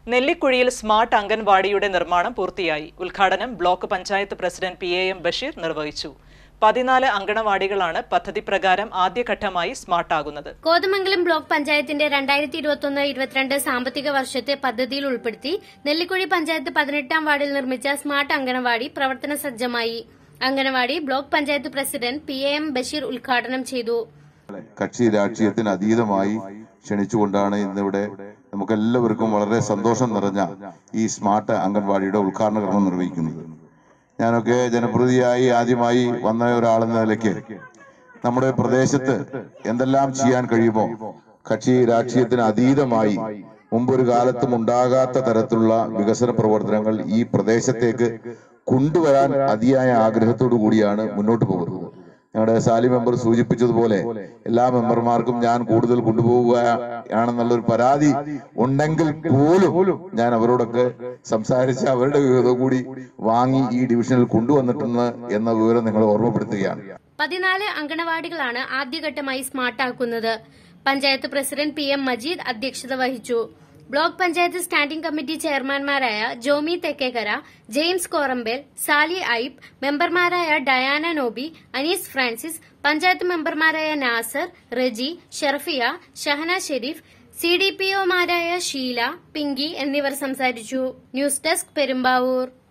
നെല്ലിക്കുഴിയിൽ smart അംഗൻവാടിയുടെ നിർമ്മാണം പൂർത്തിയായി ഉദ്ഘാടനം block panchayat president P A M Basheer നിർവഹിച്ചു പതിനാല് അങ്കണവാടികളാണ് പദ്ധതി പ്രകാരം ആദ്യഘട്ടമായി സ്മാർട്ടാകുന്നത് കോതമംഗലം ബ്ലോക്ക് പഞ്ചായത്തിന്റെ രണ്ടായിരത്തി ഇരുപത്തൊന്ന് ഇരുപത്തിരണ്ട് സാമ്പത്തിക വർഷത്തെ പദ്ധതിയിൽ ഉൾപ്പെടുത്തി നെല്ലിക്കുഴി പഞ്ചായത്ത് പതിനെട്ടാം വാർഡിൽ നിർമ്മിച്ച സ്മാർട്ട് അങ്കണവാടി പ്രവർത്തന സജ്ജമായി anganwadi block panchayat president P A M Basheer ഉദ്ഘാടനം ചെയ്തു കക്ഷി രാഷ്ട്രീയത്തിന് അതീതമായി ക്ഷണിച്ചുകൊണ്ടാണ് ഇന്നിവിടെ നമുക്കെല്ലാവർക്കും വളരെ സന്തോഷം നിറഞ്ഞ ഈ സ്മാർട്ട് അംഗൻവാടിയുടെ ഉദ്ഘാടന കർമ്മം നിർവഹിക്കുന്നത് ഞാനൊക്കെ ജനപ്രതിയായി ആദ്യമായി വന്ന ഒരാളെന്ന നിലയ്ക്ക് നമ്മുടെ പ്രദേശത്ത് എന്തെല്ലാം ചെയ്യാൻ കഴിയുമോ കക്ഷി രാഷ്ട്രീയത്തിന് അതീതമായി മുമ്പൊരു കാലത്തും ഉണ്ടാകാത്ത തരത്തിലുള്ള വികസന പ്രവർത്തനങ്ങൾ ഈ പ്രദേശത്തേക്ക് കൊണ്ടുവരാൻ അതിയായ ആഗ്രഹത്തോടു കൂടിയാണ് മുന്നോട്ട് പോകുന്നത് ഞങ്ങളുടെ സാലി മെമ്പർ സൂചിപ്പിച്ചതുപോലെ എല്ലാ മെമ്പർമാർക്കും ഞാൻ കൂടുതൽ കൊണ്ടുപോവുകയാണെന്നുള്ള ഒരു പരാതി ഉണ്ടെങ്കിൽ പോലും ഞാൻ അവരോടൊക്കെ സംസാരിച്ച് അവരുടെ വിഹിതം കൂടി വാങ്ങി ഈ ഡിവിഷനിൽ കൊണ്ടുവന്നിട്ടുണ്ട് എന്ന വിവരം നിങ്ങൾ ഓർമ്മപ്പെടുത്തുകയാണ് പതിനാല് അങ്കണവാടികളാണ് ആദ്യഘട്ടമായി സ്മാർട്ടാക്കുന്നത് panchayat president P M Majeed അധ്യക്ഷത വഹിച്ചു ബ്ലോക്ക് പഞ്ചായത്ത് സ്റ്റാൻഡിംഗ് കമ്മിറ്റി ചെയർമാൻമാരായ ജോമി തെക്കേക്കര ജെയിംസ് കോറമ്പേൽ സാലി ഐബ് മെമ്പർമാരായ ഡയാന നോബി അനീസ് ഫ്രാൻസിസ് പഞ്ചായത്ത് മെമ്പർമാരായ Nasar Reji Sherfiya Shahana Sharif C D P ഒമാരായ ഷീല പിങ്കി എന്നിവർ സംസാരിച്ചു ന്യൂസ് ഡെസ്ക് പെരുമ്പാവൂർ